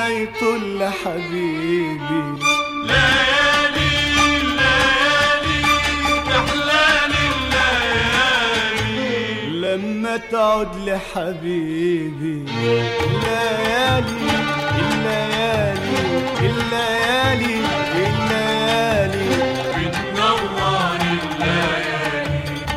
ما يطل حبيبي ليالي الليالي تحلالي الليالي لما تعود لحبيبي الليالي الليالي الليالي الليالي بتنور الليالي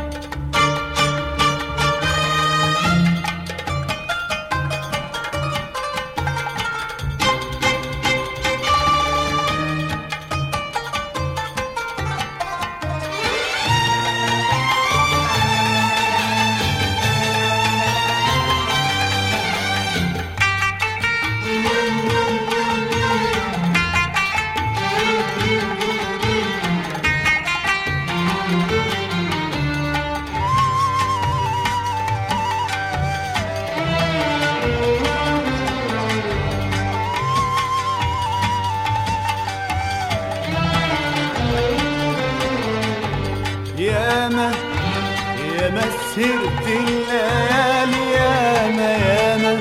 ياما ياما سهرت الليالي ياما ياما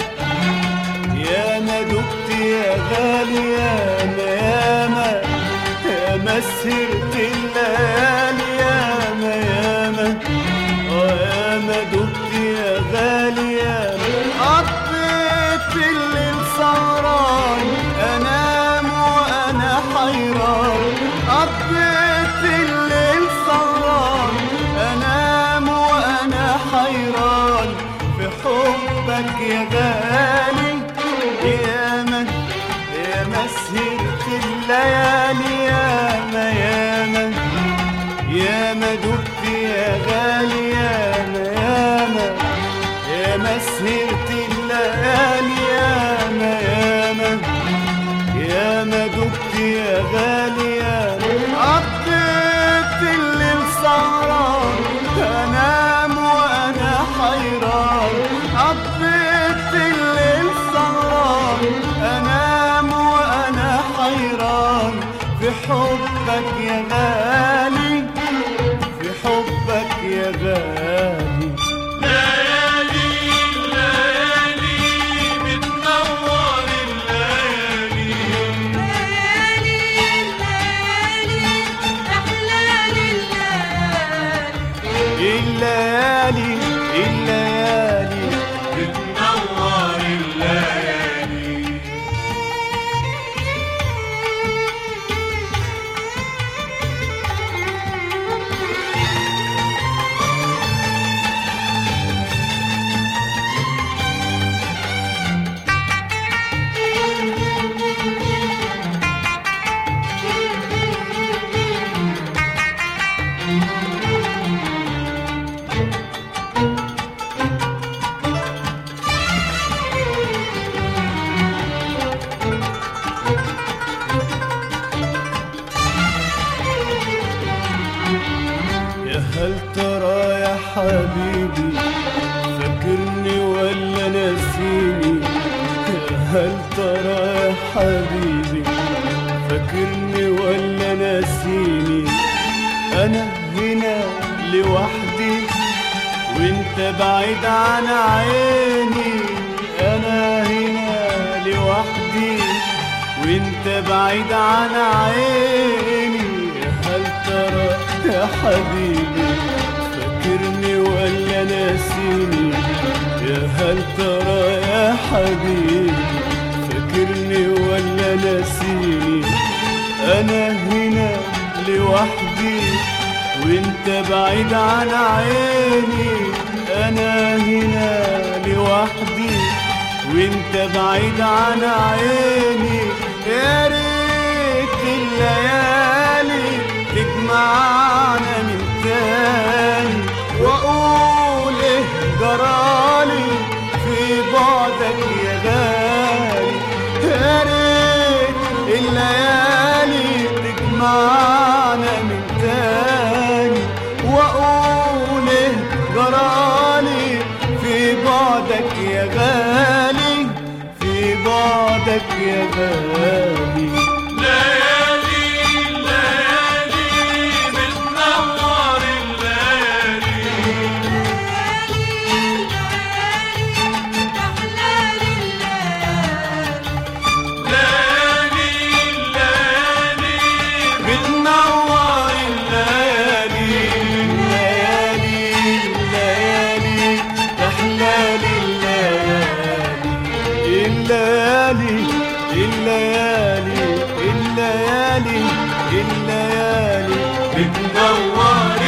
ياما دقت يا غالي ياما ياما ياما سهرت الليالي ياما ياما آه ياما دقت يا غالي ياما قضيت الليل سهران انام وانا حيران قضيت الليل سهران انام وانا حيران في حبك يا غالي ياما ياما سهرت الليالي ياما ياما ياما دقت يا غالي ياما ياما ياما سهرت الليالي ياما ياما ياما دقت يا غالي ياما قضيت الليل سهران انام وانا حيران قضيت الليل سهران انام وانا حيران في حبك يا غالي في حبك يا غالي ليالي الليالي بتنور الليالي ليالي الليالي أحلى الليالي الليالي الليالي بتنور الليالي يا هل ترى يا حبيبي فاكرني ولا ناسيني يا هل ترى يا حبيبي فاكرني ولا ناسيني انا هنا لوحدي وانت بعيد عن عيني انا هنا لوحدي وانت بعيد عن عيني يا هل ترى يا حبيبي فاكرني ولا ناسيني يا هل ترى يا حبيبي فاكرني ولا ناسيني انا هنا لوحدي وانت بعيد عن عيني انا هنا لوحدي وانت بعيد عن عيني يا ريت الليالي تجمعنا من تاني واقول ايه جرالي في بعدك يا غالي يا ريت الليالي تجمعنا من تاني واقول ايه جرالي في بعدك يا غالي في بعدك يا غالي ليالي الليالي بتنور الليالي أحلى الليالي بتنور